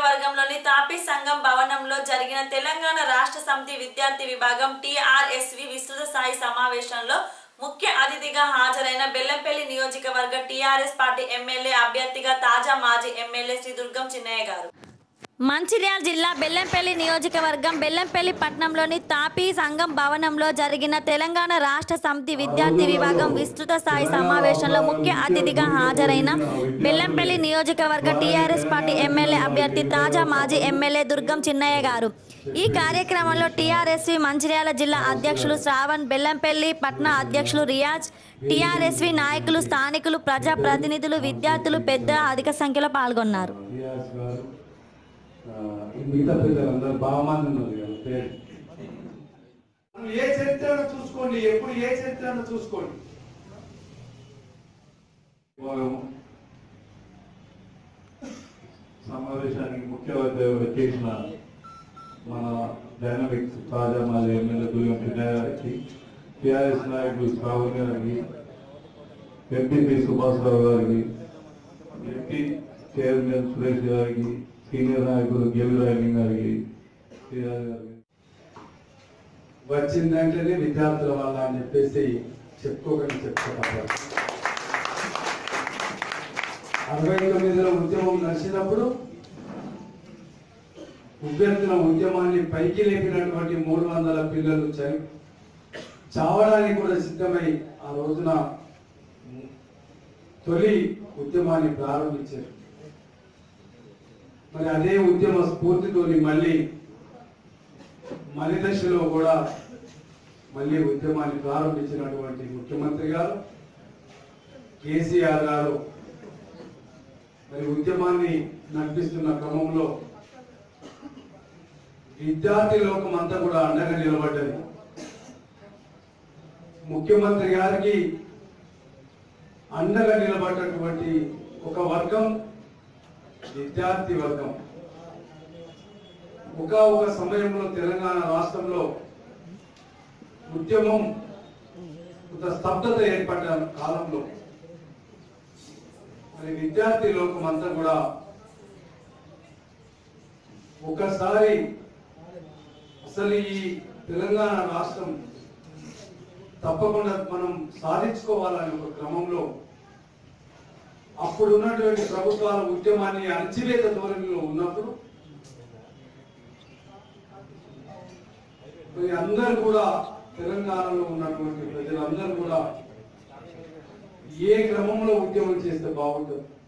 నియోజకవర్గంలోని తాపీ సంఘం భవనంలో జరిగిన తెలంగాణ రాష్ట్ర సమితి విద్యార్థి విభాగం టీఆర్ఎస్వి విస్తృత స్థాయి సమావేశంలో ముఖ్య అతిథిగా హాజరైన బెల్లంపల్లి నియోజకవర్గ టీఆర్ఎస్ పార్టీ ఎమ్మెల్యే అభ్యర్థిగా తాజా మాజీ ఎమ్మెల్యే శ్రీ దుర్గం చిన్నయ్య గారు మంచిర్యాల జిల్లా బెల్లంపల్లి నియోజకవర్గం బెల్లంపల్లి పట్టణంలోని తాపీ సంఘం భవనంలో జరిగిన తెలంగాణ రాష్ట్ర సమితి విద్యార్థి విభాగం విస్తృత స్థాయి సమావేశంలో ముఖ్య అతిథిగా హాజరైన బెల్లంపల్లి నియోజకవర్గ టీఆర్ఎస్ పార్టీ ఎమ్మెల్యే అభ్యర్థి తాజా మాజీ ఎమ్మెల్యే దుర్గం చిన్నయ్య గారు ఈ కార్యక్రమంలో టీఆర్ఎస్వి మంచిర్యాల జిల్లా అధ్యక్షులు శ్రావణ్ బెల్లంపల్లి పట్న అధ్యక్షులు రియాజ్ టీఆర్ఎస్వి నాయకులు స్థానికులు ప్రజా ప్రతినిధులు విద్యార్థులు పెద్ద అధిక సంఖ్యలో పాల్గొన్నారు రియాజ్ గారు ఆ, మిగతా పెద్దలందరూ బాగా మంది ఉన్నారు కదా పేరు మనం ఏ చరిత్రను చూసుకోండి ఎప్పుడు ఏ చరిత్రను చూసుకోండి వారు సమావేశానికి ముఖ్య అతిథిగా చేసిన మన డైనమిక్స్ తాజా మాజీ ఎమ్మెల్యే దుర్గం చిన్నయ్య గారికి టిఆర్ఎస్ నాయకులు శ్రావణ్ గారికి ఎంపీపీ సుభాష్రావు గారికి ఎంపీ చైర్మన్ సురేష్ గారికి సీనియర్ నాయకులు గేవి రాయలింగ్ గారికి శ్రీరాజ్ గారికి వచ్చిందంటేనే విద్యార్థుల వల్ల అని చెప్పేసి చెప్పుకోకని చెప్పుకోవాలి అరవై తొమ్మిదిలో ఉద్యమం నడిచినప్పుడు ఉభ్యర్థుల ఉద్యమాన్ని పైకి లేపినటువంటి మూడు వందల పిల్లలు చని చావడానికి కూడా సిద్ధమై ఆ రోజున తొలి ఉద్యమాన్ని ప్రారంభించారు మరి అదే ఉద్యమ స్ఫూర్తితోని మళ్ళీ మలి దశలో కూడా మళ్ళీ ఉద్యమాన్ని ప్రారంభించినటువంటి ముఖ్యమంత్రి గారు కేసీఆర్ గారు మరి ఉద్యమాన్ని నడిపిస్తున్న క్రమంలో విద్యార్థి లోకం అంతా కూడా అండగా నిలబడ్డది ముఖ్యమంత్రి గారికి అండగా నిలబడ్డటువంటి ఒక వర్గం విద్యార్థి వర్గం ఒక ఒక సమయంలో తెలంగాణ రాష్ట్రంలో ఉద్యమం కొంత స్తబ్దత ఏర్పడ్డ కాలంలో మరి విద్యార్థి లోకం అంతా కూడా ఒకసారి అసలు ఈ తెలంగాణ రాష్ట్రం తప్పకుండా మనం సాధించుకోవాలనే ఒక క్రమంలో అప్పుడు ఉన్నటువంటి ప్రభుత్వాల ఉద్యమాన్ని అణచివేత ధోరణిలో ఉన్నప్పుడు మరి అందరూ కూడా తెలంగాణలో ఉన్నటువంటి ప్రజలందరూ కూడా ఏ క్రమంలో ఉద్యమం చేస్తే బాగుంటుంది